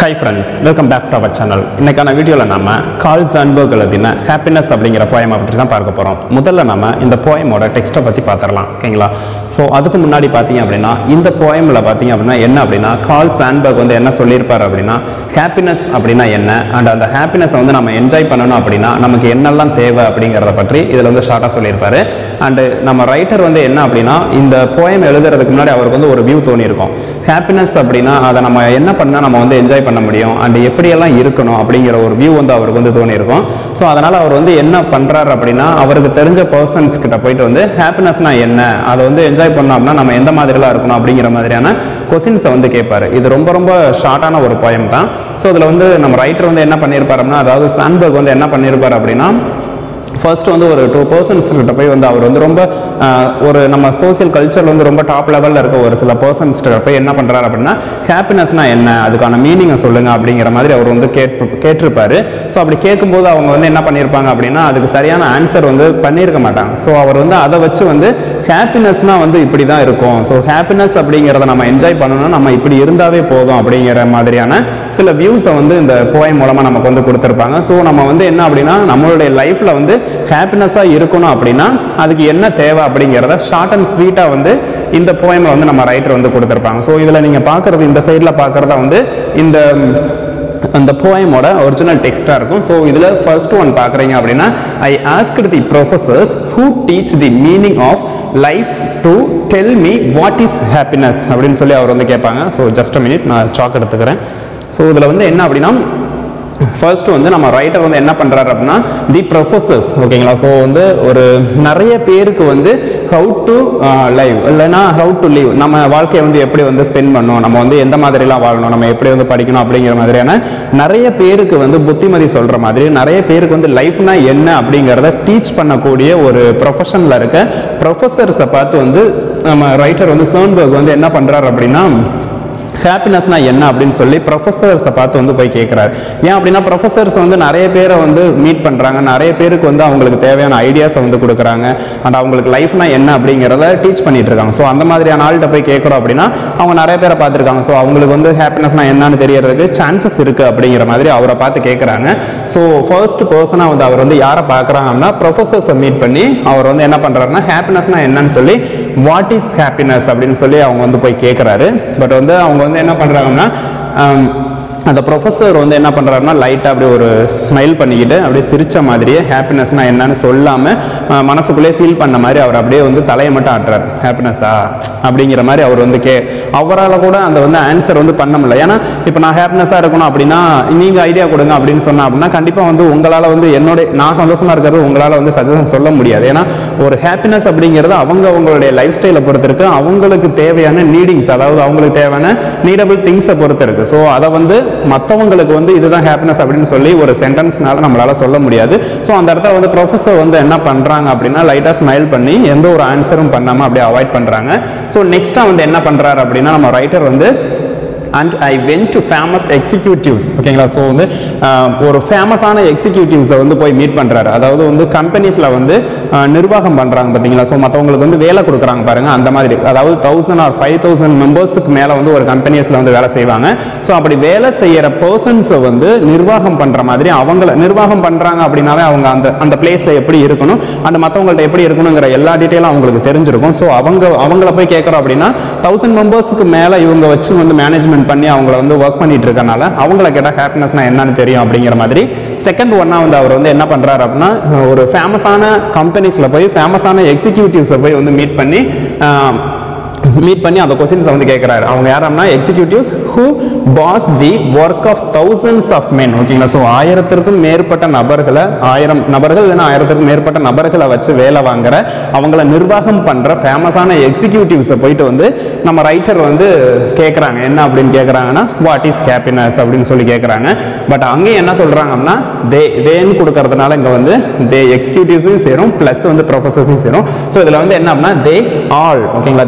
hi friends welcome back to our channel இன்னைக்கான வீடியோவில் நம்ம கால் சான்பர்க் எழுதின ஹாப்பினஸ் அப்படிங்கிற போயமை பற்றி தான் பார்க்க போகிறோம் முதல்ல நம்ம இந்த போயமோட டெக்ஸ்ட்டை பற்றி பார்த்துடலாம் ஓகேங்களா ஸோ அதுக்கு முன்னாடி பார்த்தீங்க அப்படின்னா இந்த போயமில் பார்த்தீங்க அப்படின்னா என்ன அப்படின்னா கால் சான்பர்க் வந்து என்ன சொல்லியிருப்பார் அப்படின்னா ஹாப்பினஸ் அப்படின்னா என்ன அண்ட் அந்த ஹாப்பினஸை வந்து நம்ம என்ஜாய் பண்ணணும் அப்படின்னா நமக்கு என்னெல்லாம் தேவை அப்படிங்கிறத பற்றி இதில் வந்து ஷார்ட்டாக சொல்லியிருப்பாரு அண்டு நம்ம ரைட்டர் வந்து என்ன அப்படின்னா இந்த போயம் எழுதுறதுக்கு முன்னாடி அவருக்கு வந்து ஒரு வியூ தோணியிருக்கும் ஹாப்பினஸ் அப்படின்னா அதை நம்ம என்ன பண்ணால் நம்ம வந்து என்ஜாய் பண்ண முடியும் அண்ட் எப்படியெல்லாம் இருக்கணும் அப்படிங்கிற ஒரு வியூ வந்து அவருக்கு வந்து தோணியிருக்கும் ஸோ அதனால் அவர் வந்து என்ன பண்ணுறாரு அப்படின்னா அவருக்கு தெரிஞ்ச பர்சன்ஸ் கிட்ட போயிட்டு வந்து ஹாப்பினஸ்னா என்ன அதை வந்து என்ஜாய் பண்ணோம் அப்படின்னா நம்ம எந்த மாதிரிலாம் இருக்கணும் அப்படிங்கிற மாதிரியான கொஸ்டின்ஸை வந்து கேட்பாரு இது ரொம்ப ரொம்ப ஷார்ட்டான ஒரு போயம் தான் ஸோ இதில் வந்து நம்ம ரைட்டர் வந்து என்ன பண்ணியிருப்பார் அப்படின்னா அதாவது சான்பர்க் வந்து என்ன பண்ணியிருப்பார் அப்படின்னா ஃபர்ஸ்ட் வந்து ஒரு டூ பர்சன்ஸ் கிட்ட போய் வந்து அவர் வந்து ரொம்ப ஆஹ், ஒரு நம்ம சோசியல் கல்ச்சர் வந்து ரொம்ப டாப் லெவலில் இருக்க ஒரு சில பர்சன்ஸ் கிட்ட போய் என்ன பண்ணுறாரு அப்படின்னா ஹாப்பினஸ்னா என்ன அதுக்கான மீனிங்கை சொல்லுங்க அப்படிங்கிற மாதிரி அவர் வந்து கேட்டு கேட்டிருப்பாரு ஸோ அப்படி கேட்கும்போது அவங்க வந்து என்ன பண்ணியிருப்பாங்க அப்படின்னா அதுக்கு சரியான ஆன்சர் வந்து பண்ணியிருக்க மாட்டாங்க ஸோ அவர் வந்து அதை வச்சு வந்து ஹாப்பினஸ்னா வந்து இப்படி தான் இருக்கும் ஸோ ஹாப்பினஸ் அப்படிங்கிறத நம்ம என்ஜாய் பண்ணணும் நம்ம இப்படி இருந்தாவே போதும் அப்படிங்கிற மாதிரியான சில வியூஸை வந்து இந்த போயம் மூலமாக நமக்கு வந்து கொடுத்துருப்பாங்க ஸோ நம்ம வந்து என்ன அப்படின்னா நம்மளுடைய லைஃப்பில் வந்து ஹாப்பினஸாக இருக்கணும் அப்படின்னா அதுக்கு என்ன தேவை அப்படிங்கிறத ஷார்ட் அண்ட் ஸ்வீட்டாக வந்து இந்த போயமில் வந்து நம்ம ரைட்டர் வந்து கொடுத்துருப்பாங்க ஸோ இதில் நீங்கள் பார்க்குறது இந்த சைடில் பார்க்குறதா வந்து இந்த அந்த போயமோட ஒரிஜினல் டெக்ஸ்டாக இருக்கும் ஸோ இதில் ஃபர்ஸ்ட் ஒன் பார்க்குறீங்க அப்படின்னா I asked the professors who teach the meaning of life to tell me what is happiness அப்படின்னு சொல்லி அவர் வந்து கேட்பாங்க ஸோ ஜஸ்ட் மினிட் நான் சாக் எடுத்துக்கிறேன் ஸோ இதில் வந்து என்ன அப்படின்னா ஃபர்ஸ்ட் வந்து நம்ம ரைட்டர் வந்து என்ன பண்றாரு அப்படின்னா தி ப்ரொஃபசர்ஸ் ஓகேங்களா ஸோ வந்து ஒரு நிறைய பேருக்கு வந்து ஹவு டு லைவ் இல்லைன்னா ஹவு டு live நம்ம வாழ்க்கையை வந்து எப்படி வந்து ஸ்பெண்ட் பண்ணணும் நம்ம வந்து எந்த மாதிரிலாம் வாழணும் நம்ம எப்படி வந்து படிக்கணும் அப்படிங்கிற மாதிரியான நிறைய பேருக்கு வந்து புத்திமதி சொல்ற மாதிரி நிறைய பேருக்கு வந்து லைஃப்னா என்ன அப்படிங்கிறத டீச் பண்ணக்கூடிய ஒரு ப்ரொஃபஷனில் இருக்க ப்ரொஃபஸர்ஸை பார்த்து வந்து நம்ம ரைட்டர் வந்து சோன்பர்க் வந்து என்ன பண்றாரு அப்படின்னா ஹாப்பினஸ்னா என்ன அப்படின்னு சொல்லி ப்ரொஃபஸர்ஸை பார்த்து வந்து போய் கேட்குறாரு ஏன் அப்படின்னா ப்ரொஃபஸர்ஸ் வந்து நிறைய பேரை வந்து மீட் பண்ணுறாங்க நிறைய பேருக்கு வந்து அவங்களுக்கு தேவையான ஐடியாஸை வந்து கொடுக்குறாங்க அண்ட் அவங்களுக்கு லைஃப்னா என்ன அப்படிங்கிறத டீச் பண்ணிட்டு இருக்காங்க ஸோ அந்த மாதிரியான ஆள்கிட்ட போய் கேட்குறோம் அப்படின்னா அவங்க நிறைய பேரை பார்த்துருக்காங்க ஸோ அவங்களுக்கு வந்து ஹாப்பினஸ்னா என்னன்னு தெரியறதுக்கு சான்சஸ் இருக்குது அப்படிங்கிற மாதிரி அவரை பார்த்து கேட்குறாங்க ஸோ ஃபர்ஸ்ட் பர்சனாக வந்து அவர் வந்து யாரை பார்க்குறாங்க அப்படின்னா ப்ரொஃபஸர்ஸை மீட் பண்ணி அவர் வந்து என்ன பண்ணுறாருன்னா ஹாப்பினஸ்னா என்னன்னு சொல்லி வாட் இஸ் ஹாப்பினஸ் அப்படின்னு சொல்லி அவங்க வந்து போய் கேட்குறாரு பட் வந்து அவங்க வந்து என்ன பண்ணுறாங்கன்னா அந்த ப்ரொஃபஸர் வந்து என்ன பண்ணுறாருன்னா லைட்டாக அப்படியே ஒரு ஸ்மைல் பண்ணிக்கிட்டு அப்படியே சிரிச்ச மாதிரியே ஹாப்பினஸ்னா என்னன்னு சொல்லாமல் மனசுக்குள்ளே ஃபீல் பண்ண மாதிரி அவர் அப்படியே வந்து தலையை மட்டும் ஆட்டுறாரு ஹாப்பினஸா அப்படிங்கிற மாதிரி அவர் வந்து கே அவரால் கூட அந்த வந்து ஆன்சர் வந்து பண்ண முடியல ஏன்னா இப்போ நான் ஹாப்பினஸாக இருக்கணும் அப்படின்னா நீங்கள் ஐடியா கொடுங்க அப்படின்னு சொன்னா அப்படின்னா கண்டிப்பாக வந்து உங்களால் வந்து என்னோட நான் சந்தோஷமாக இருக்கிறது உங்களால் வந்து சஜஷன் சொல்ல முடியாது ஏன்னா ஒரு ஹாப்பினஸ் அப்படிங்கிறது அவங்க அவங்களுடைய லைஃப் ஸ்டைலை பொறுத்து இருக்கு அவங்களுக்கு தேவையான நீடிங்ஸ் அதாவது அவங்களுக்கு தேவையான நீடபிள் திங்ஸை பொறுத்து இருக்கு ஸோ அதை வந்து மற்றவங்களுக்கு வந்து இதுதான் ஹாப்பினஸ் அப்படின்னு சொல்லி ஒரு சென்டென்ஸ்னால நம்மளால சொல்ல முடியாது ஸோ அந்த இடத்துல வந்து ப்ரொஃபஸர் வந்து என்ன பண்றாங்க அப்படின்னா லைட்டாக ஸ்மைல் பண்ணி எந்த ஒரு ஆன்சரும் பண்ணாமல் அப்படியே அவாய்ட் பண்றாங்க ஸோ நெக்ஸ்ட்டாக வந்து என்ன பண்றாரு அப்படின்னா நம்ம ரைட்டர் வந்து and I went to famous executives ஓகேங்களா ஸோ வந்து ஆஹ், ஒரு ஃபேமஸான எக்ஸிக்யூட்டிவ்ஸை வந்து போய் மீட் பண்ணுறாரு அதாவது வந்து கம்பெனிஸில் வந்து ஆஹ், நிர்வாகம் பண்ணுறாங்க பார்த்தீங்களா ஸோ மற்றவங்களுக்கு வந்து வேலை கொடுக்குறாங்க பாருங்க அந்த மாதிரி அதாவது தௌசண்ட் ஆர் ஃபைவ் தௌசண்ட் மெம்பர்ஸுக்கு மேலே வந்து ஒரு கம்பெனிஸில் வந்து வேலை செய்வாங்க ஸோ அப்படி வேலை செய்கிற பர்சன்ஸை வந்து நிர்வாகம் பண்ணுற மாதிரி அவங்கள நிர்வாகம் பண்ணுறாங்க அப்படின்னாவே அவங்க அந்த அந்த பிளேஸில் எப்படி இருக்கணும் அந்த மற்றவங்கள்ட்ட எப்படி இருக்கணுங்கிற எல்லா டீட்டெயிலும் அவங்களுக்கு தெரிஞ்சிருக்கும் ஸோ அவங்க அவங்கள போய் கேட்குறோம் அப்படின்னா தௌசண்ட் மெம்பர்ஸ்க்கு மேலே இவங்க வச்சு வந்து மேனேஜ்மெண்ட் பண்ணி அவங்கள வந்து ஒர்க் பண்ணிட்டு இருக்கனால அவங்கள கேட்டால் ஹாப்பினஸ்னா என்னன்னு தெரியும் அப்படிங்கிற மாதிரி செகண்ட் ஒன்னா வந்து அவர் வந்து என்ன பண்றாரு அப்படின்னா ஒரு ஃபேமஸான கம்பெனிஸில் போய் ஃபேமஸான எக்ஸிக்யூட்டிவ்ஸை போய் வந்து மீட் பண்ணி ஆஹ், மீட் பண்ணி அந்த கொஸ்டின்ஸை வந்து கேட்குறாரு அவங்க யாரம்னா executives who boss the work of thousands of men ஓகேங்களா ஸோ ஆயிரத்திற்கும் மேற்பட்ட நபர்களை ஆயிரம் நபர்கள் இல்லைன்னா ஆயிரத்திற்கும் மேற்பட்ட நபர்களை வச்சு வேலை வாங்குற அவங்கள நிர்வாகம் பண்ற ஃபேமஸான எக்ஸிக்யூட்டிவ்ஸை போயிட்டு வந்து நம்ம ரைட்டர் வந்து கேட்குறாங்க என்ன அப்படின்னு கேட்குறாங்கன்னா வாட் இஸ் ஹாப்பினஸ் அப்படின்னு சொல்லி கேட்குறாங்க பட் அங்கேயும் என்ன சொல்றாங்க அப்படின்னா தே தேன்னு கொடுக்கறதுனால இங்கே வந்து தே எக்ஸிக்யூட்டிவ்ஸும் சேரும் ப்ளஸ் வந்து ப்ரொஃபஸர்ஸும் சேரும் ஸோ இதில் வந்து என்ன அப்படின்னா தே ஆல் ஓகேங்களா they all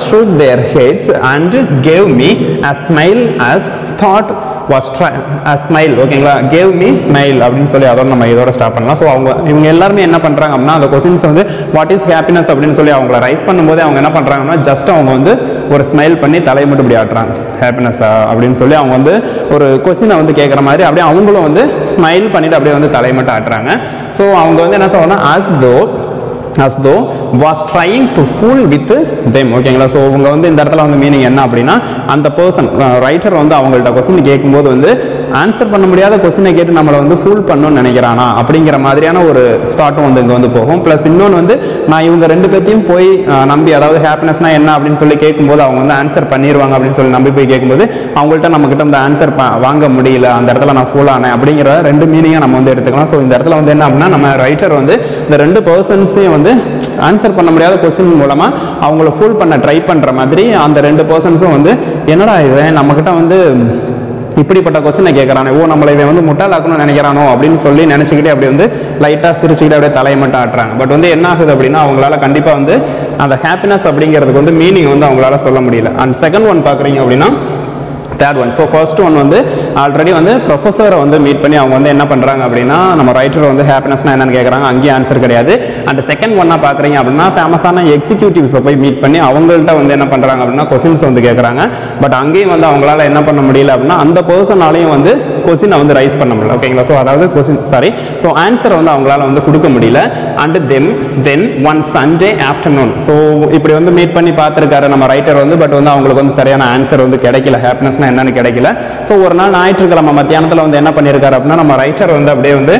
shook their heads and gave me a smile as thought was try a smile ஓகேங்களா gave me smile அப்படின்னு சொல்லி அதோட நம்ம இதோட ஸ்டாப் பண்ணலாம் ஸோ அவங்க இவங்க எல்லாருமே என்ன பண்ணுறாங்க அப்படின்னா அந்த கொஸ்டின்ஸ் வந்து வாட் இஸ் ஹாப்பினஸ் அப்படின்னு சொல்லி அவங்கள ரைஸ் பண்ணும்போது அவங்க என்ன பண்ணுறாங்கன்னா ஜஸ்ட் அவங்க வந்து ஒரு ஸ்மைல் பண்ணி தலையை மட்டும் இப்படி ஆட்டுறாங்க ஹாப்பினஸ்ஸா அப்படின்னு சொல்லி அவங்க வந்து ஒரு கொஸ்டினை வந்து கேட்குற மாதிரி அப்படியே அவங்களும் வந்து ஸ்மைல் பண்ணிட்டு அப்படியே வந்து தலையை மட்டும் ஆட்டுறாங்க ஸோ அவங்க வந்து என்ன சொல்றாங்கன்னா as though as though was trying to fool with them ஓகேங்களா ஸோ அவங்க வந்து இந்த இடத்துல வந்து மீனிங் என்ன அப்படின்னா அந்த பர்சன் ரைட்டர் வந்து அவங்கள்ட்ட கொஸ்டின் கேட்கும்போது வந்து ஆன்சர் பண்ண முடியாத கொஸ்டினை கேட்டு நம்மளை வந்து ஃபூல் பண்ணணும்னு நினைக்கிறானா அப்படிங்கிற மாதிரியான ஒரு தாட்டும் வந்து இங்கே வந்து போகும் ப்ளஸ் இன்னொன்று வந்து நான் இவங்க ரெண்டு பேர்த்தையும் போய் அஹ், நம்பி அதாவது ஹாப்பினஸ்னா என்ன அப்படின்னு சொல்லி கேட்கும்போது அவங்க வந்து ஆன்சர் பண்ணிடுவாங்க அப்படின்னு சொல்லி நம்பி போய் கேட்கும்போது அவங்கள்ட்ட நம்ம கிட்ட அந்த ஆன்சர் வாங்க முடியல அந்த இடத்துல நான் ஃபூல் ஆனேன் அப்படிங்கிற ரெண்டு மீனிங்கை நம்ம வந்து எடுத்துக்கலாம் ஸோ இந்த இடத்துல வந்து என்ன அப்படின்னா நம்ம ரைட்டர் வந்து இந்த ரெண்டு பர்சன்ஸையும் வந்து ஆன்சர் பண்ண முடியாத கொஸ்டின் மூலமா அவங்கள ஃபூல் பண்ண ட்ரை பண்ற மாதிரி அந்த ரெண்டு பர்சன்ஸும் வந்து என்னடா இது நம்மக்கிட்ட வந்து இப்படிப்பட்ட கொஸ்டினை கேட்குறானே ஓ நம்மளை இவன் வந்து முட்டாளாக்கணும்னு நினைக்கிறானோ அப்படின்னு சொல்லி நினச்சிக்கிட்டே அப்படி வந்து லைட்டாக சிரிச்சுக்கிட்டே அப்படியே தலையை மட்டும் ஆட்டுறாங்க பட் வந்து என்ன ஆகுது அப்படின்னா அவங்களால கண்டிப்பாக வந்து அந்த ஹாப்பினஸ் அப்படிங்கிறதுக்கு வந்து மீனிங் வந்து அவங்களால சொல்ல முடியல அண்ட் செகண்ட் ஒன் பார்க்குறீங்க அப்படின்னா third one so first one வந்து ஆல்ரெடி வந்து ப்ரொஃபஸரை வந்து மீட் பண்ணி அவங்க வந்து என்ன பண்ணுறாங்க அப்படின்னா நம்ம ரைட்டர் வந்து ஹாப்பினஸ்னா என்னன்னு கேட்குறாங்க அங்கேயும் ஆன்சர் கிடையாது அண்ட் செகண்ட் ஒன்னாக பார்க்குறீங்க அப்படின்னா ஃபேமஸான எக்ஸிக்யூட்டிவ்ஸை போய் மீட் பண்ணி அவங்கள்ட்ட வந்து என்ன பண்ணுறாங்க அப்படின்னா கொஸ்டின்ஸ் வந்து கேட்குறாங்க பட் அங்கேயும் வந்து அவங்களால என்ன பண்ண முடியல அப்படின்னா அந்த பர்சனாலையும் வந்து கொஸ்டினை வந்து ரைஸ் பண்ண முடியல ஓகேங்களா ஸோ அதாவது கொஸ்டின் சாரி ஸோ ஆன்சரை வந்து அவங்களால வந்து கொடுக்க முடியல and then then one Sunday afternoon so இப்படி வந்து மீட் பண்ணி பார்த்துருக்காரு நம்ம ரைட்டர் வந்து பட் வந்து அவங்களுக்கு வந்து சரியான ஆன்சர் வந்து கிடைக்கல ஹாப்பினஸ்னா என்னன்னு கிடைக்கல ஸோ ஒரு நாள் ஞாயிற்றுக்கிழமை மத்தியானத்தில் வந்து என்ன பண்ணியிருக்காரு அப்படின்னா நம்ம ரைட்டர் வந்து அப்படியே வந்து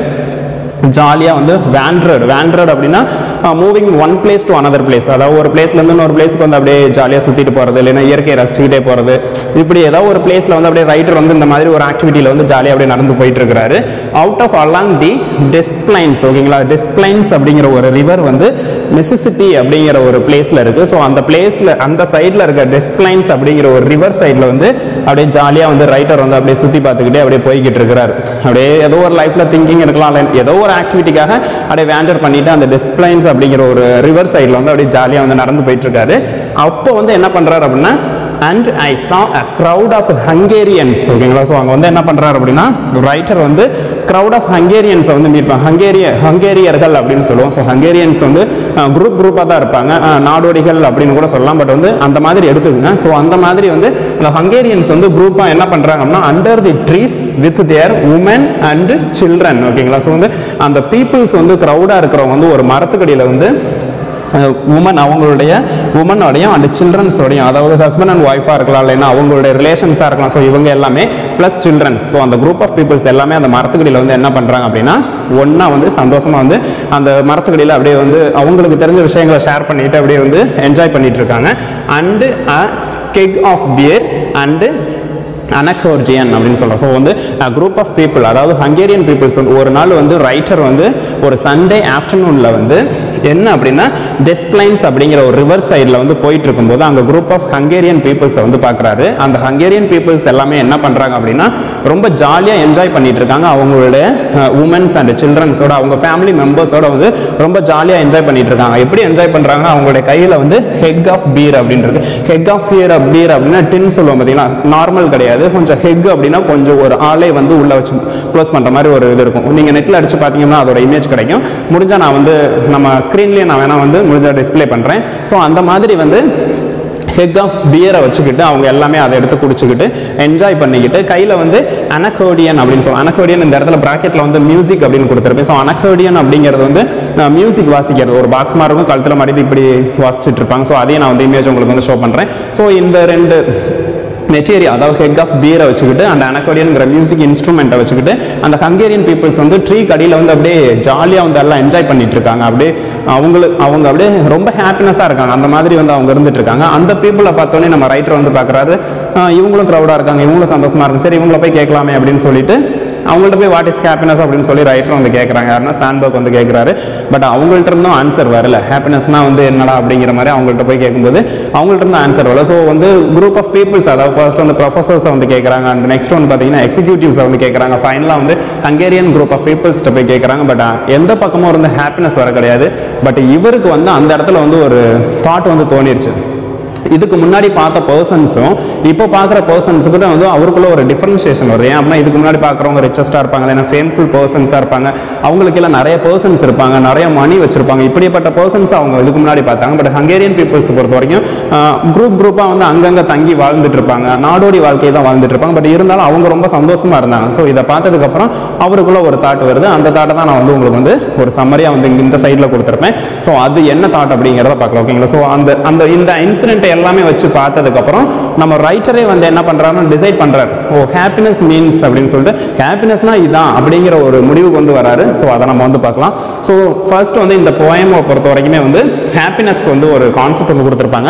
ஜாலியாக வந்து வேண்ட்ரட் வேண்ட்ரட் அப்படின்னா moving one place to another place அதாவது ஒரு பிளேஸ்லேருந்து இன்னொரு பிளேஸ்க்கு வந்து அப்படியே ஜாலியாக சுற்றிட்டு போகிறது இல்லைன்னா இயற்கையை ரசிச்சுக்கிட்டே போகிறது இப்படி ஏதோ ஒரு பிளேஸில் வந்து அப்படியே ரைட்டர் வந்து இந்த மாதிரி ஒரு ஆக்டிவிட்டியில் வந்து ஜாலியாக அப்படியே நடந்து போயிட்டு இருக்கிறாரு out of along the Desplaines ஓகேங்களா டெஸ்பிளைன்ஸ் அப்படிங்கிற ஒரு ரிவர் வந்து மிசிசிப்பி அப்படிங்கிற ஒரு பிளேஸில் இருக்குது ஸோ அந்த பிளேஸில் அந்த சைடில் இருக்க டெஸ்பிளைன்ஸ் அப்படிங்கிற ஒரு ரிவர் சைடில் வந்து அப்படியே ஜாலியாக வந்து ரைட்டர் வந்து அப்படியே சுற்றி பார்த்துக்கிட்டே அப்படியே போய்கிட்டு இருக்கிறாரு அப்படியே ஏதோ ஒரு லைஃப்பில் திங்கிங் இருக்கலாம் இல்லை ஏதோ ஒரு ஆக்டிவிட்டிக்காக அப்படியே வேண்டர் பண்ணிட்டு அந்த டிஸ்பிளைன்ஸ் அப்படிங்கிற ஒரு ரிவர் சைடில் வந்து அப்படியே ஜாலியாக வந்து நடந்து போயிட்டு இருக்காரு அப்போ வந்து என்ன பண்ணுறாரு அப்படின்னா அண்ட் ஐ சா அ க்ரௌட் ஆஃப் ஹங்கேரியன்ஸ் ஓகேங்களா ஸோ அங்கே வந்து என்ன பண்ணுறாரு அப்படின்னா ரைட்டர் வந்து க்ரௌட் ஆஃப் ஹங்கேரியன்ஸை வந்து மீட் பண்ண ஹங்கேரிய ஹங்கேரியர்கள் அப்படின்னு சொல்லுவோம் ஸோ ஹங்கேரியன்ஸ் வந்து குரூப் குரூப்பாக தான் இருப்பாங்க அஹ், நாடோடிகள் அப்படின்னு கூட சொல்லலாம் பட் வந்து அந்த மாதிரி எடுத்துக்கங்க ஸோ அந்த மாதிரி வந்து அந்த ஹங்கேரியன்ஸ் வந்து குரூப்பாக என்ன பண்ணுறாங்க அப்படின்னா under the trees with their women and children ஓகேங்களா ஸோ வந்து அந்த பீப்புள்ஸ் வந்து க்ரௌடாக இருக்கிறவங்க வந்து ஒரு மரத்துக்கடியில் வந்து உமன் அவங்களுடைய உமனோடையும் அண்ட் சில்ட்ரன்ஸோடையும் அதாவது ஹஸ்பண்ட் அண்ட் ஒய்ஃபாக இருக்கலாம் இல்லைன்னா அவங்களுடைய ரிலேஷன்ஸாக இருக்கலாம் ஸோ இவங்க எல்லாமே ப்ளஸ் சில்ட்ரன்ஸ் ஸோ அந்த குரூப் ஆஃப் பீப்புள்ஸ் எல்லாமே அந்த மரத்துக்கடியில் வந்து என்ன பண்ணுறாங்க அப்படின்னா ஒன்றா வந்து சந்தோஷமாக வந்து அந்த மரத்துக்கடியில் அப்படியே வந்து அவங்களுக்கு தெரிஞ்ச விஷயங்களை ஷேர் பண்ணிட்டு அப்படியே வந்து என்ஜாய் பண்ணிட்டு இருக்காங்க and a keg of beer and அனகோர்ஜியன் அப்படின்னு சொல்கிறோம் ஸோ வந்து குரூப் ஆஃப் பீப்புள் அதாவது ஹங்கேரியன் பீப்புள்ஸ் வந்து ஒரு நாள் வந்து ரைட்டர் வந்து ஒரு சண்டே ஆஃப்டர்நூனில் வந்து என்ன அப்படின்னா டெஸ்பிளைன்ஸ் அப்படிங்கிற ஒரு ரிவர் சைடில் வந்து போயிட்டு இருக்கும்போது அங்கே குரூப் ஆஃப் ஹங்கேரியன் பீப்புள்ஸை வந்து பார்க்குறாரு அந்த ஹங்கேரியன் பீப்புள்ஸ் எல்லாமே என்ன பண்ணுறாங்க அப்படின்னா ரொம்ப ஜாலியாக என்ஜாய் பண்ணிட்டு இருக்காங்க அவங்களுடைய உமன்ஸ் அண்ட் சில்ட்ரன்ஸோட அவங்க ஃபேமிலி மெம்பர்ஸோட வந்து ரொம்ப ஜாலியாக என்ஜாய் பண்ணிட்டு இருக்காங்க எப்படி என்ஜாய் பண்ணுறாங்க அவங்களுடைய கையில் வந்து ஹெக் ஆஃப் பீர் அப்படின்றது ஹெக் ஆஃப் பீர் பீர் அப்படின்னா டின் சொல்லுவோம் பார்த்தீங்களா நார்மல் கிடையாது கொஞ்சம் ஹெக் அப்படின்னா கொஞ்சம் ஒரு ஆளே வந்து உள்ள வச்சு க்ளோஸ் பண்ணுற மாதிரி ஒரு இது இருக்கும் நீங்கள் நெட்டில் அடிச்சு பார்த்தீங்கன்னா அதோட இமேஜ் கிடைக்கும் முடிஞ்சால் நான் வந்து நம்ம ஸ்க்ரீன்லேயே நான் வேணால் வந்து முடிஞ்சா டிஸ்ப்ளே பண்ணுறேன் ஸோ அந்த மாதிரி வந்து ஹெக் ஆஃப் பியரை வச்சுக்கிட்டு அவங்க எல்லாமே அதை எடுத்து குடிச்சுக்கிட்டு என்ஜாய் பண்ணிக்கிட்டு கையில் வந்து அனகோடியன் அப்படின்னு சொல்லுவோம் அனகோடியன் இந்த இடத்துல ப்ராக்கெட்டில் வந்து மியூசிக் அப்படின்னு கொடுத்துருப்பேன் ஸோ அனகோடியன் அப்படிங்கிறது வந்து மியூசிக் வாசிக்கிறது ஒரு பாக்ஸ் மாதிரி இருக்கும் கழுத்தில் மாட்டி இப்படி வாசிச்சுட்டு இருப்பாங்க ஸோ அதையும் நான் வந்து இமேஜ் உங்களுக்கு வந்து ஷோ பண்ணுறேன் ஸோ இந்த ரெண்டு மெட்டீரியல் அதாவது ஹெக் ஆஃப் பீரை வச்சுக்கிட்டு அந்த அனகோடியன்கிற மியூசிக் இன்ஸ்ட்ருமெண்ட்டை வச்சுக்கிட்டு அந்த ஹங்கேரியன் பீப்புள்ஸ் வந்து ட்ரீ கடியில் வந்து அப்படியே ஜாலியாக வந்து எல்லாம் என்ஜாய் பண்ணிட்டு இருக்காங்க அப்படியே அவங்களுக்கு அவங்க அப்படியே ரொம்ப ஹாப்பினஸாக இருக்காங்க அந்த மாதிரி வந்து அவங்க இருந்துட்டு இருக்காங்க அந்த பீப்புளை பார்த்தோன்னே நம்ம ரைட்டர் வந்து பார்க்குறாரு இவங்களும் க்ரௌடாக இருக்காங்க இவங்களும் சந்தோஷமா இருக்கு சரி இவங்கள போய் கேட்கலாமே அப்படின்னு சொல்லிட்டு அவங்கள்ட்ட போய் வாட் இஸ் ஹாப்பினஸ் அப்படின்னு சொல்லி ரைட்டர் வந்து கேட்குறாங்க யாருன்னா சாண்ட்பர்க் வந்து கேட்குறாரு பட் அவங்கள்ட்ட இருந்தும் ஆன்சர் வரல ஹாப்பினஸ்னா வந்து என்னடா அப்படிங்கிற மாதிரி அவங்கள்ட்ட போய் கேட்கும்போது அவங்கள்ட்ட இருந்து ஆன்சர் வரல ஸோ வந்து குரூப் ஆஃப் பீப்புள்ஸ் அதாவது ஃபர்ஸ்ட் வந்து ப்ரொஃபசர்ஸை வந்து கேட்குறாங்க அண்ட் நெக்ஸ்ட் வந்து பார்த்தீங்கன்னா எக்ஸிக்யூட்டிவ்ஸை வந்து கேட்குறாங்க ஃபைனலாக வந்து ஹங்கேரியன் குரூப் ஆஃப் பீப்புள்ஸ்ட்ட போய் கேட்குறாங்க பட் எந்த பக்கமும் இருந்து ஹாப்பினஸ் வர கிடையாது பட் இவருக்கு வந்து அந்த இடத்துல வந்து ஒரு தாட் வந்து தோணிருச்சு இதுக்கு முன்னாடி பார்த்த பர்சன்ஸும் இப்போ பார்க்குற பர்சன்ஸுக்கு வந்து அவருக்குள்ள ஒரு டிஃபரன்ஷியேஷன் வருது ஏன் அப்படின்னா இதுக்கு முன்னாடி பார்க்குறவங்க ரிச்சஸ்டாக இருப்பாங்க இல்லைன்னா ஃபேம்ஃபுல் பர்சன்ஸாக இருப்பாங்க அவங்களுக்கு எல்லாம் நிறைய பர்சன்ஸ் இருப்பாங்க நிறைய மணி வச்சிருப்பாங்க இப்படிப்பட்ட பர்சன்ஸ் அவங்க இதுக்கு முன்னாடி பார்த்தாங்க பட் ஹங்கேரியன் பீப்புள்ஸ் பொறுத்த வரைக்கும் குரூப் குரூப்பாக வந்து அங்கங்கே தங்கி வாழ்ந்துட்டு இருப்பாங்க நாடோடி வாழ்க்கையை தான் வாழ்ந்துட்டு இருப்பாங்க பட் இருந்தாலும் அவங்க ரொம்ப சந்தோஷமா இருந்தாங்க ஸோ இதை பார்த்ததுக்கப்புறம் அவருக்குள்ள ஒரு தாட் வருது அந்த தாட்டை தான் நான் வந்து உங்களுக்கு வந்து ஒரு சம்மரியாக வந்து இங்க இந்த சைடில் கொடுத்துருப்பேன் ஸோ அது என்ன தாட் அப்படிங்கிறத பார்க்கலாம் ஓகேங்களா ஸோ அந்த அந்த இந்த இன்சிடென்ட் எல்லாமே வச்சு பார்த்ததுக்கப்புறம் நம்ம ரைட்டரே வந்து என்ன பண்ணுறாருன்னு டிசைட் பண்ணுறாரு ஓ ஹாப்பினஸ் மீன்ஸ் அப்படின்னு சொல்லிட்டு ஹாப்பினஸ்னா இதான் அப்படிங்கிற ஒரு முடிவுக்கு வந்து வராரு ஸோ அதை நம்ம வந்து பார்க்கலாம் ஸோ ஃபர்ஸ்ட் வந்து இந்த போயமை பொறுத்த வரைக்குமே வந்து ஹாப்பினஸ்க்கு வந்து ஒரு கான்செப்ட் வந்து கொடுத்துருப்பாங்க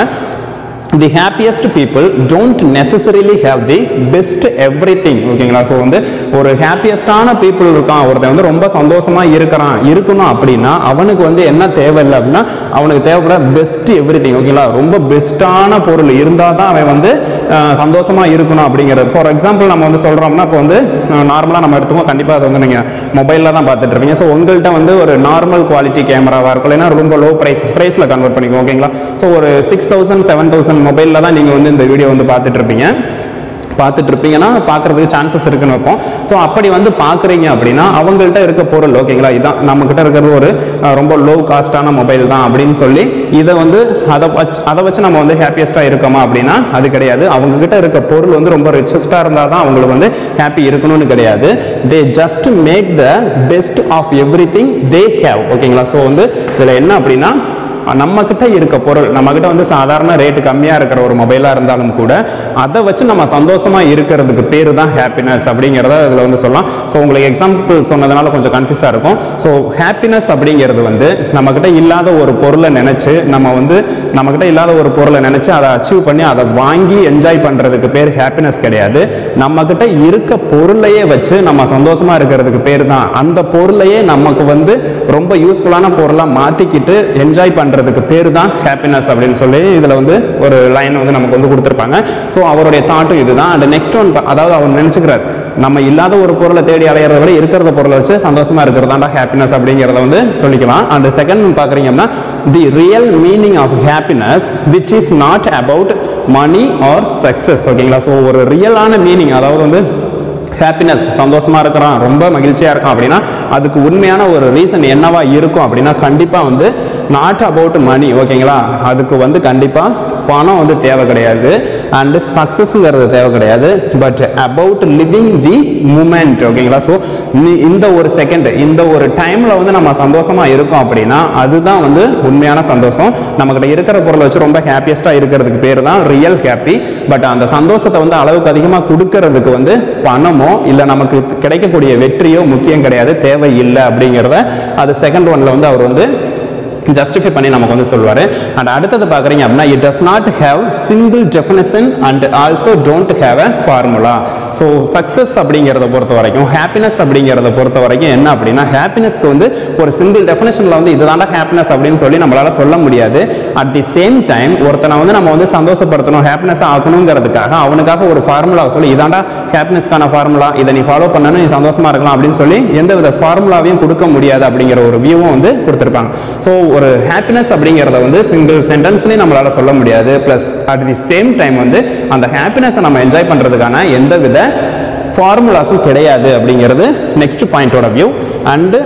the happiest people don't necessarily have the best every thing ஓகேங்களா ஸோ வந்து ஒரு ஹாப்பியஸ்டான பீப்புள் இருக்கான் ஒருத்தன் வந்து ரொம்ப சந்தோஷமா இருக்கிறான் இருக்கணும் அப்படின்னா அவனுக்கு வந்து என்ன தேவையில்லை அப்படின்னா அவனுக்கு தேவைப்பட பெஸ்ட் எவ்ரி திங் ஓகேங்களா ரொம்ப பெஸ்ட்டான பொருள் இருந்தால் தான் அவன் வந்து அஹ், சந்தோஷமா இருக்கணும் அப்படிங்கிறது ஃபார் எக்ஸாம்பிள் நம்ம வந்து சொல்றோம்னா இப்போ வந்து நார்மலாக நம்ம எடுத்துக்கோ கண்டிப்பாக அது வந்து நீங்கள் மொபைலில் தான் பார்த்துட்டு இருப்பீங்க ஸோ உங்கள்கிட்ட வந்து ஒரு நார்மல் குவாலிட்டி கேமராவாக இருக்கும் இல்லைன்னா ரொம்ப லோ ப்ரைஸ் ப்ரைஸில் கன்வெர்ட் பண்ணிக்கோ ஓகேங்களா ஸோ ஒரு சிக்ஸ் தௌசண்ட் செவன் தௌசண்ட் மொபைலில் தான் நீங்கள் வந்து இந்த வீடியோ வந்து பார்த்துட்டு இருப்பீங்க பார்த்துட்டு இருப்பீங்கன்னா பார்க்கறதுக்கு சான்சஸ் இருக்குன்னு வைப்போம் ஸோ அப்படி வந்து பார்க்குறீங்க அப்படின்னா அவங்கள்ட்ட இருக்க பொருள் ஓகேங்களா இதான் நம்மக்கிட்ட இருக்கிறது ஒரு அஹ், ரொம்ப லோ காஸ்டான மொபைல் தான் அப்படின்னு சொல்லி இதை வந்து அதை வச்சு அதை வச்சு நம்ம வந்து ஹாப்பியஸ்ட்டாக இருக்கோமா அப்படின்னா அது கிடையாது அவங்க கிட்ட இருக்க பொருள் வந்து ரொம்ப ரிச்சஸ்டாக இருந்தால் தான் அவங்களுக்கு வந்து ஹாப்பி இருக்கணும்னு கிடையாது they just make the best of every thing they have ஓகேங்களா ஸோ வந்து இதில் என்ன அப்படின்னா நம்ம கிட்ட இருக்க பொருள் நம்ம கிட்ட வந்து சாதாரண ரேட்டு கம்மியா இருக்கிற ஒரு மொபைலா இருந்தாலும் கூட அதை வச்சு நம்ம சந்தோஷமா இருக்கிறதுக்கு பேரு தான் ஹாப்பினஸ் அப்படிங்கிறத இதுல வந்து சொல்லலாம் ஸோ உங்களுக்கு எக்ஸாம்பிள் சொன்னதுனால கொஞ்சம் கன்ஃபியூஸா இருக்கும் ஸோ ஹாப்பினஸ் அப்படிங்கிறது வந்து நம்ம கிட்ட இல்லாத ஒரு பொருளை நினைச்சு நம்ம வந்து நம்ம கிட்ட இல்லாத ஒரு பொருளை நினைச்சு அதை அச்சீவ் பண்ணி அதை வாங்கி என்ஜாய் பண்றதுக்கு பேர் ஹாப்பினஸ் கிடையாது நம்ம கிட்ட இருக்க பொருளையே வச்சு நம்ம சந்தோஷமா இருக்கிறதுக்கு பேர் தான் அந்த பொருளையே நமக்கு வந்து ரொம்ப யூஸ்ஃபுல்லான பொருளா மாத்திக்கிட்டு என்ஜாய் பண்றதுக்கு பேர் தான் ஹாப்பினஸ் அப்படின்னு சொல்லி இதுல வந்து ஒரு லைன் வந்து நமக்கு வந்து கொடுத்துருப்பாங்க ஸோ அவருடைய தாட்டும் இதுதான் அண்ட் நெக்ஸ்ட் ஒன் அதாவது அவர் நினைச்சுக்கிறார் நம்ம இல்லாத ஒரு பொருளை தேடி அலையிறத விட இருக்கிறத பொருளை வச்சு சந்தோஷமா இருக்கிறதாண்டா ஹாப்பினஸ் அப்படிங்கிறத வந்து சொல்லிக்கலாம் அண்ட் செகண்ட் பாக்குறீங்கன்னா the real meaning of happiness which is not about money or success ஓகேங்களா ஸோ ஒரு ரியலான மீனிங் அதாவது வந்து ஹாப்பினஸ் சந்தோஷமா இருக்கிறான் ரொம்ப மகிழ்ச்சியா இருக்கான் அப்படின்னா அதுக்கு உண்மையான ஒரு ரீசன் என்னவா இருக்கும் அப்படின்னா கண்டிப்பா வந்து நாட் அபவுட் மணி ஓகேங்களா அதுக்கு வந்து கண்டிப்பா பணம் வந்து தேவை கிடையாது அண்ட் சக்சஸ்ங்கிறது தேவை கிடையாது but about living the moment ஓகேங்களா ஸோ இந்த ஒரு செகண்ட் இந்த ஒரு டைம்ல வந்து நம்ம சந்தோஷமா இருக்கோம் அப்படின்னா அதுதான் வந்து உண்மையான சந்தோஷம் நம்மகிட்ட இருக்கிற பொருளை வச்சு ரொம்ப ஹாப்பியஸ்டா இருக்கிறதுக்கு பேர் தான் ரியல் ஹாப்பி பட் அந்த சந்தோஷத்தை வந்து அளவுக்கு அதிகமாக கொடுக்கறதுக்கு வந்து பணமோ இல்லை நமக்கு கிடைக்கக்கூடிய வெற்றியோ முக்கியம் கிடையாது தேவை இல்லை அப்படிங்கிறத அது செகண்ட் ஒன்ல வந்து அவர் வந்து ஜஸ்டிஃபை பண்ணி நமக்கு வந்து சொல்வார் அண்ட் அடுத்தது பார்க்குறீங்க அப்படின்னா it does not have single definition and also don't have a formula so success அப்படிங்கிறத பொறுத்த வரைக்கும் ஹாப்பினஸ் அப்படிங்கிறத பொறுத்த வரைக்கும் என்ன அப்படின்னா ஹாப்பினஸ்க்கு வந்து ஒரு சிங்கிள் டெஃபினேஷனில் வந்து இதுதான்டா ஹாப்பினஸ் அப்படின்னு சொல்லி நம்மளால சொல்ல முடியாது அட் தி சேம் டைம் ஒருத்தனை வந்து நம்ம வந்து சந்தோஷப்படுத்தணும் ஹாப்பினஸ் ஆக்கணுங்கிறதுக்காக அவனுக்காக ஒரு ஃபார்முலா சொல்லி இதாண்டா ஹாப்பினஸ்க்கான ஃபார்முலா இதை நீ ஃபாலோ பண்ணணும் நீ சந்தோஷமா இருக்கலாம் அப்படின்னு சொல்லி எந்த வித ஃபார்முலாவையும் கொடுக்க முடியாது அப்படிங்கிற ஒரு வியூவும் வந்து கொடுத்துருப்பாங்க ஸோ ஒரு ஹாப்பினஸ் அப்படிங்கிறத வந்து சிங்கிள் சென்டென்ஸ்லேயும் நம்மளால சொல்ல முடியாது plus at the same time வந்து அந்த ஹாப்பினஸை நம்ம என்ஜாய் பண்ணுறதுக்கான எந்த வித ஃபார்முலாஸும் கிடையாது அப்படிங்கிறது நெக்ஸ்ட் பாயிண்டோட வியூ அண்டு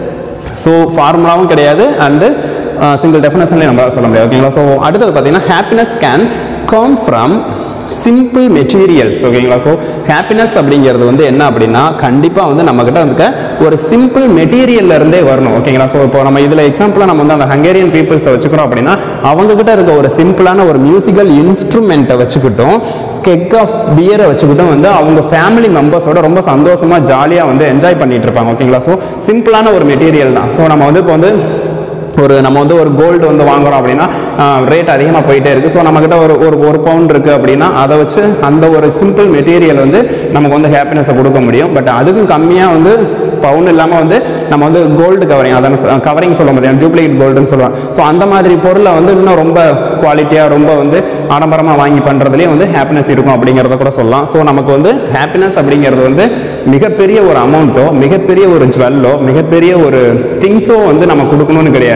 ஸோ ஃபார்முலாவும் கிடையாது அண்டு சிங்கிள் டெஃபினேஷன்லேயும் நம்மளால சொல்ல முடியாது ஓகேங்களா ஸோ அடுத்தது பார்த்தீங்கன்னா happiness can come from simple materials ஓகேங்களா ஸோ ஹாப்பினஸ் அப்படிங்கிறது வந்து என்ன அப்படின்னா கண்டிப்பாக வந்து நம்மக்கிட்ட இருக்க ஒரு சிம்பிள் மெட்டீரியல்ல இருந்தே வரணும் ஓகேங்களா ஸோ இப்போ நம்ம இதில் எக்ஸாம்பிளாக நம்ம வந்து அந்த ஹங்கேரியன் பீப்புள்ஸை வச்சுக்கிறோம் அப்படின்னா அவங்க கிட்ட இருக்க ஒரு சிம்பிளான ஒரு மியூசிக்கல் இன்ஸ்ட்ருமெண்ட்டை வச்சுக்கிட்டும் கெக் ஆஃப் பியரை வச்சுக்கிட்டும் வந்து அவங்க ஃபேமிலி மெம்பர்ஸோட ரொம்ப சந்தோஷமா ஜாலியாக வந்து என்ஜாய் பண்ணிட்டு இருப்பாங்க ஓகேங்களா ஸோ சிம்பிளான ஒரு மெட்டீரியல் தான் ஸோ நம்ம வந்து இப்போ வந்து ஒரு நம்ம வந்து ஒரு கோல்டு வந்து வாங்குறோம் அப்படின்னா ரேட் அதிகமாக போயிட்டே இருக்கு ஸோ நம்மக்கிட்ட ஒரு ஒரு ஒரு பவுண்ட் இருக்கு அப்படின்னா அதை வச்சு அந்த ஒரு சிம்பிள் மெட்டீரியல் வந்து நமக்கு வந்து ஹாப்பினஸை கொடுக்க முடியும் பட் அதுக்கும் கம்மியாக வந்து பவுன் இல்லாமல் வந்து நம்ம வந்து கோல்டு கவரிங் அதான் கவரிங் சொல்ல முடியும் டூப்ளிகேட் கோல்டுன்னு சொல்லுவாங்க ஸோ அந்த மாதிரி பொருளை வந்து இன்னும் ரொம்ப குவாலிட்டியாக ரொம்ப வந்து ஆடம்பரமாக வாங்கி பண்ணுறதுலேயே வந்து ஹாப்பினஸ் இருக்கும் அப்படிங்கிறத கூட சொல்லலாம் ஸோ நமக்கு வந்து ஹாப்பினஸ் அப்படிங்கிறது வந்து மிகப்பெரிய ஒரு அமௌண்ட்டோ மிகப்பெரிய ஒரு ஜுவல்லோ மிகப்பெரிய ஒரு திங்ஸோ வந்து நம்ம கொடுக்கணும்னு கிடையாது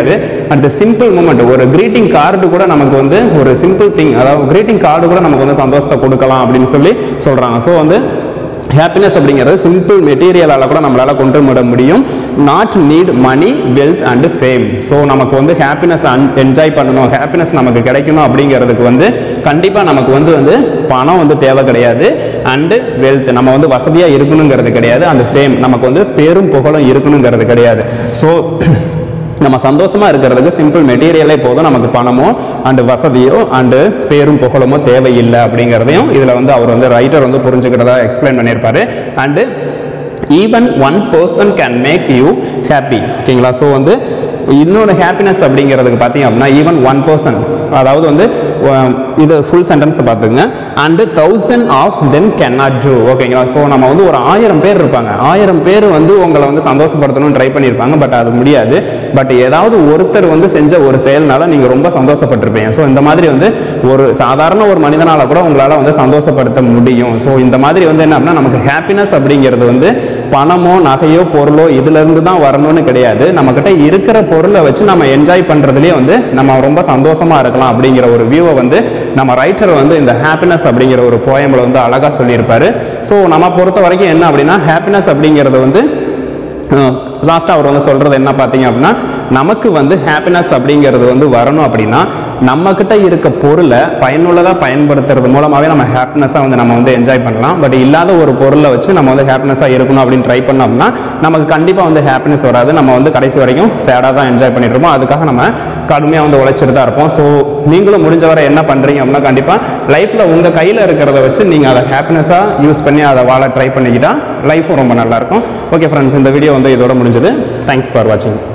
கிடையாது அட் சிம்பிள் மூமெண்ட் ஒரு greeting கார்டு கூட நமக்கு வந்து ஒரு சிம்பிள் திங் அதாவது greeting கார்டு கூட நமக்கு வந்து சந்தோஷத்தை கொடுக்கலாம் அப்படின்னு சொல்லி சொல்றாங்க ஸோ வந்து ஹாப்பினஸ் அப்படிங்கிறது சிம்பிள் மெட்டீரியலால் கூட நம்மளால் கொண்டு விட முடியும் not need money wealth and fame so நமக்கு வந்து ஹாப்பினஸ் என்ஜாய் பண்ணணும் ஹாப்பினஸ் நமக்கு கிடைக்கணும் அப்படிங்கிறதுக்கு வந்து கண்டிப்பாக நமக்கு வந்து வந்து பணம் வந்து தேவை கிடையாது அண்டு வெல்த் நம்ம வந்து வசதியாக இருக்கணுங்கிறது கிடையாது அந்த ஃபேம் நமக்கு வந்து பேரும் புகழும் இருக்கணுங்கிறது கிடையாது ஸோ நம்ம சந்தோஷமா இருக்கிறதுக்கு சிம்பிள் மெட்டீரியலே போதும் நமக்கு பணமோ அண்டு வசதியோ அண்டு பேரும் புகழுமோ தேவையில்லை அப்படிங்கிறதையும் இதில் வந்து அவர் வந்து ரைட்டர் வந்து புரிஞ்சுக்கிறதா எக்ஸ்பிளைன் பண்ணியிருப்பாரு and even one person can make you happy ஓகேங்களா ஸோ வந்து இன்னொரு ஹாப்பினஸ் அப்படிங்கிறதுக்கு பார்த்தீங்க அப்படின்னா ஈவன் ஒன் பர்சன் அதாவது வந்து அஹ், இது ஃபுல் சென்டென்ஸ் பார்த்துங்க and thousand of then can not do ஓகேங்களா ஸோ நம்ம வந்து ஒரு ஆயிரம் பேர் இருப்பாங்க ஆயிரம் பேர் வந்து உங்களை வந்து சந்தோஷப்படுத்தணும்னு ட்ரை பண்ணியிருப்பாங்க பட் அது முடியாது பட் ஏதாவது ஒருத்தர் வந்து செஞ்ச ஒரு செயல்னால நீங்கள் ரொம்ப சந்தோஷப்பட்டிருப்பீங்க ஸோ இந்த மாதிரி வந்து ஒரு சாதாரண ஒரு மனிதனால கூட உங்களால் வந்து சந்தோஷப்படுத்த முடியும் ஸோ இந்த மாதிரி வந்து என்ன அப்படின்னா நமக்கு ஹாப்பினஸ் அப்படிங்கிறது வந்து பணமோ நகையோ பொருளோ இதுல இருந்து தான் வரணும்னு கிடையாது நம்ம கிட்ட இருக்கிற பொருளை வச்சு நம்ம என்ஜாய் பண்றதுலயே வந்து நம்ம ரொம்ப சந்தோஷமா இருக்கலாம் அப்படிங்கிற ஒரு வியூவை வந்து நம்ம ரைட்டர் வந்து இந்த ஹாப்பினஸ் அப்படிங்கிற ஒரு போயம்ல வந்து அழகா சொல்லியிருப்பாரு ஸோ நம்ம பொறுத்த வரைக்கும் என்ன அப்படின்னா ஹாப்பினஸ் அப்படிங்கிறது வந்து லாஸ்ட்டாக அவர் வந்து சொல்கிறது என்ன பார்த்தீங்க அப்படின்னா நமக்கு வந்து ஹாப்பினஸ் அப்படிங்கிறது வந்து வரணும் அப்படின்னா நம்மக்கிட்ட இருக்க பொருளை பயனுள்ளதாக பயன்படுத்துறது மூலமாகவே நம்ம ஹாப்பினஸாக வந்து நம்ம வந்து என்ஜாய் பண்ணலாம் பட் இல்லாத ஒரு பொருளை வச்சு நம்ம வந்து ஹாப்பினஸாக இருக்கணும் அப்படின்னு ட்ரை பண்ணோம் அப்படின்னா நமக்கு கண்டிப்பாக வந்து ஹாப்பினஸ் வராது நம்ம வந்து கடைசி வரைக்கும் சேடாக தான் என்ஜாய் பண்ணிட்டு இருப்போம் அதுக்காக நம்ம கடுமையாக வந்து உழைச்சிட்டு தான் இருப்போம் ஸோ நீங்களும் முடிஞ்ச வரை என்ன பண்ணுறீங்க அப்படின்னா கண்டிப்பாக லைஃப்பில் உங்கள் கையில் இருக்கிறத வச்சு நீங்கள் அதை ஹாப்பினஸாக யூஸ் பண்ணி அதை வாழ ட்ரை பண்ணிக்கிட்டா லைஃப்பும் ரொம்ப நல்லாயிருக்கும் ஓகே ஃப்ரெண்ட்ஸ் இந்த வீடியோ வந்து இதோட முடிஞ்சது தேங்க்ஸ் ஃபார் வாட்சிங்